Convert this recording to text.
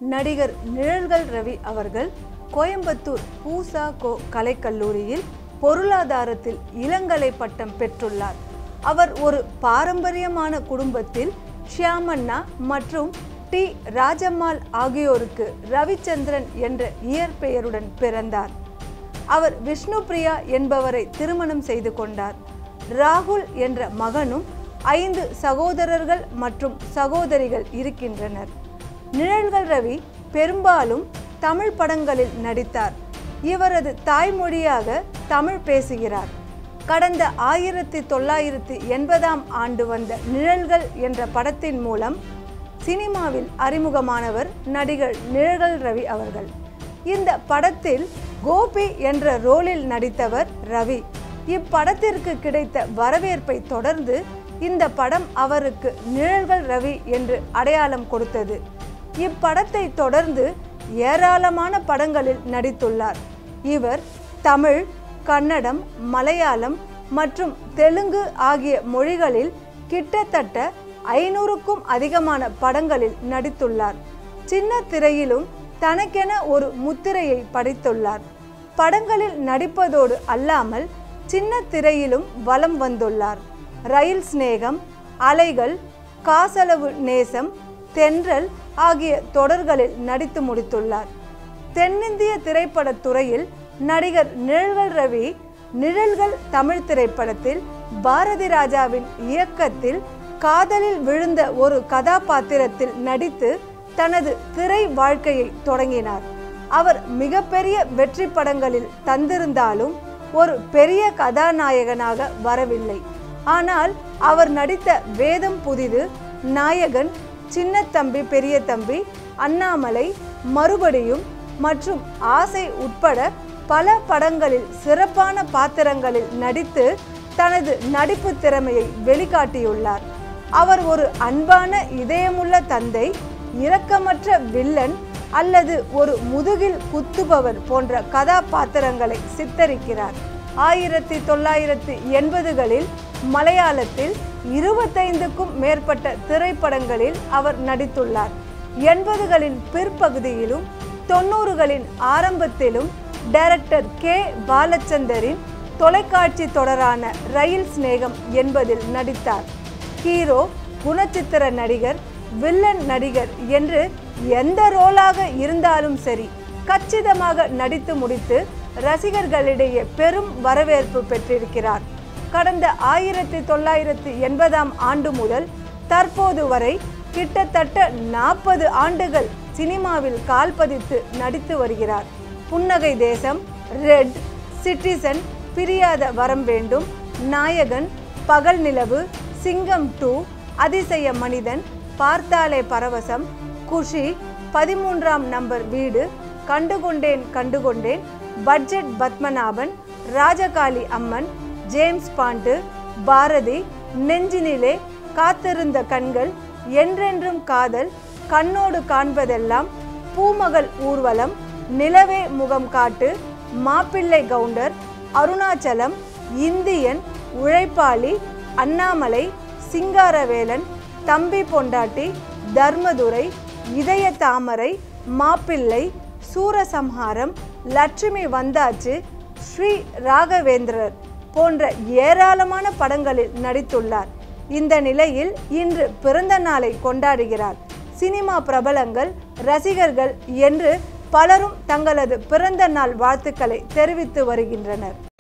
நடிகர் நிழல்கள் ரவி அவர்கள் கோயம்புத்தூர் பூசா கோ கலைக்கல்லூரியில் பொருளாதாரத்தில் இளங்கலை பட்டம் பெற்றுள்ளார் அவர் ஒரு பாரம்பரியமான குடும்பத்தில் ஷியாமண்ணா மற்றும் டி ராஜம்மாள் ஆகியோருக்கு ரவிச்சந்திரன் என்ற இயற்பெயருடன் பிறந்தார் அவர் விஷ்ணுபிரியா என்பவரை திருமணம் செய்து கொண்டார் ராகுல் என்ற மகனும் ஐந்து சகோதரர்கள் மற்றும் சகோதரிகள் இருக்கின்றனர் நிழல்கள் ரவி பெரும்பாலும் தமிழ் படங்களில் நடித்தார் இவரது தாய்மொழியாக தமிழ் பேசுகிறார் கடந்த ஆயிரத்தி தொள்ளாயிரத்தி எண்பதாம் ஆண்டு வந்த நிழல்கள் என்ற படத்தின் மூலம் சினிமாவில் அறிமுகமானவர் நடிகர் நிழல்கள் ரவி அவர்கள் இந்த படத்தில் கோபி என்ற ரோலில் நடித்தவர் ரவி இப்படத்திற்கு கிடைத்த வரவேற்பை தொடர்ந்து இந்த படம் அவருக்கு நிழல்கள் ரவி என்று அடையாளம் கொடுத்தது இப்படத்தை தொடர்ந்து ஏராளமான படங்களில் நடித்துள்ளார் இவர் தமிழ் கன்னடம் மலையாளம் மற்றும் தெலுங்கு ஆகிய மொழிகளில் கிட்டத்தட்ட ஐநூறுக்கும் அதிகமான படங்களில் நடித்துள்ளார் சின்ன திரையிலும் தனக்கென ஒரு முத்திரையை படைத்துள்ளார் படங்களில் நடிப்பதோடு அல்லாமல் சின்ன திரையிலும் வலம் வந்துள்ளார் ரயில் சிநேகம் அலைகள் காசளவு நேசம் தென்றல் ஆகிய தொடர்களில் நடித்து முடித்துள்ளார் தென்னிந்திய திரைப்படத் துறையில் நடிகர் நிழல்கள் ரவி நிழல்கள் தமிழ் திரைப்படத்தில் பாரதி ராஜாவின் இயக்கத்தில் காதலில் விழுந்த ஒரு கதாபாத்திரத்தில் நடித்து தனது திரை வாழ்க்கையை தொடங்கினார் அவர் மிகப்பெரிய வெற்றி படங்களில் தந்திருந்தாலும் ஒரு பெரிய கதாநாயகனாக வரவில்லை ஆனால் அவர் நடித்த வேதம் புதிது நாயகன் சின்ன தம்பி பெரிய தம்பி அண்ணாமலை மறுபடியும் மற்றும் ஆசை உட்பட பல படங்களில் சிறப்பான பாத்திரங்களில் நடித்து தனது நடிப்பு திறமையை வெளிக்காட்டியுள்ளார் அவர் ஒரு அன்பான இதயமுள்ள தந்தை இரக்கமற்ற வில்லன் அல்லது ஒரு முதுகில் குத்துபவர் போன்ற கதாபாத்திரங்களை சித்தரிக்கிறார் ஆயிரத்தி தொள்ளாயிரத்தி எண்பதுகளில் மலையாளத்தில் இருபத்தைந்துக்கும் மேற்பட்ட திரைப்படங்களில் அவர் நடித்துள்ளார் எண்பதுகளின் பிற்பகுதியிலும் தொண்ணூறுகளின் ஆரம்பத்திலும் டைரக்டர் கே பாலச்சந்தரின் தொலைக்காட்சி தொடரான ரயில் சிநேகம் என்பதில் நடித்தார் ஹீரோ குணச்சித்திர நடிகர் வில்லன் நடிகர் என்று எந்த ரோலாக இருந்தாலும் சரி கச்சிதமாக நடித்து முடித்து ரசிகர்களிடையே பெரும் வரவேற்பு பெற்றிருக்கிறார் கடந்த ஆயிரத்தி தொள்ளாயிரத்தி எண்பதாம் ஆண்டு முதல் தற்போது வரை கிட்டத்தட்ட நாற்பது ஆண்டுகள் சினிமாவில் கால் பதித்து நடித்து வருகிறார் புன்னகை தேசம் ரெட் சிட்டிசன் பிரியாத வரம் வேண்டும் நாயகன் பகல் நிலவு சிங்கம் டூ அதிசய மனிதன் பார்த்தாலே பரவசம் குஷி பதிமூன்றாம் நம்பர் வீடு கண்டுகொண்டேன் கண்டுகொண்டேன் budget Padmanabhan Rajakali Amman James Bond Bharathi நெஞ்சினிலே காத்திருந்த கண்கள் என்றென்றும் காதல் கண்ணோடு காண்பதெல்லாம் பூமகள் ஊர்வலம் நிலவே முகம் காட்டு மாப்பிள்ளை கவுண்டர் அருணாச்சலம் இந்தியன் உழைப்பாளி அண்ணாமலை சிங்காரவேலன் தம்பி பொண்டாட்டி தர்மதுரை இதய தாமரை மாப்பிள்ளை சூரசம்ஹாரம் லட்சுமி வந்தாச்சு ஸ்ரீ ராகவேந்திரர் போன்ற ஏராளமான படங்களில் நடித்துள்ளார் இந்த நிலையில் இன்று பிறந்த நாளை கொண்டாடுகிறார் சினிமா பிரபலங்கள் ரசிகர்கள் என்று பலரும் தங்களது பிறந்த நாள் வாழ்த்துக்களை தெரிவித்து வருகின்றனர்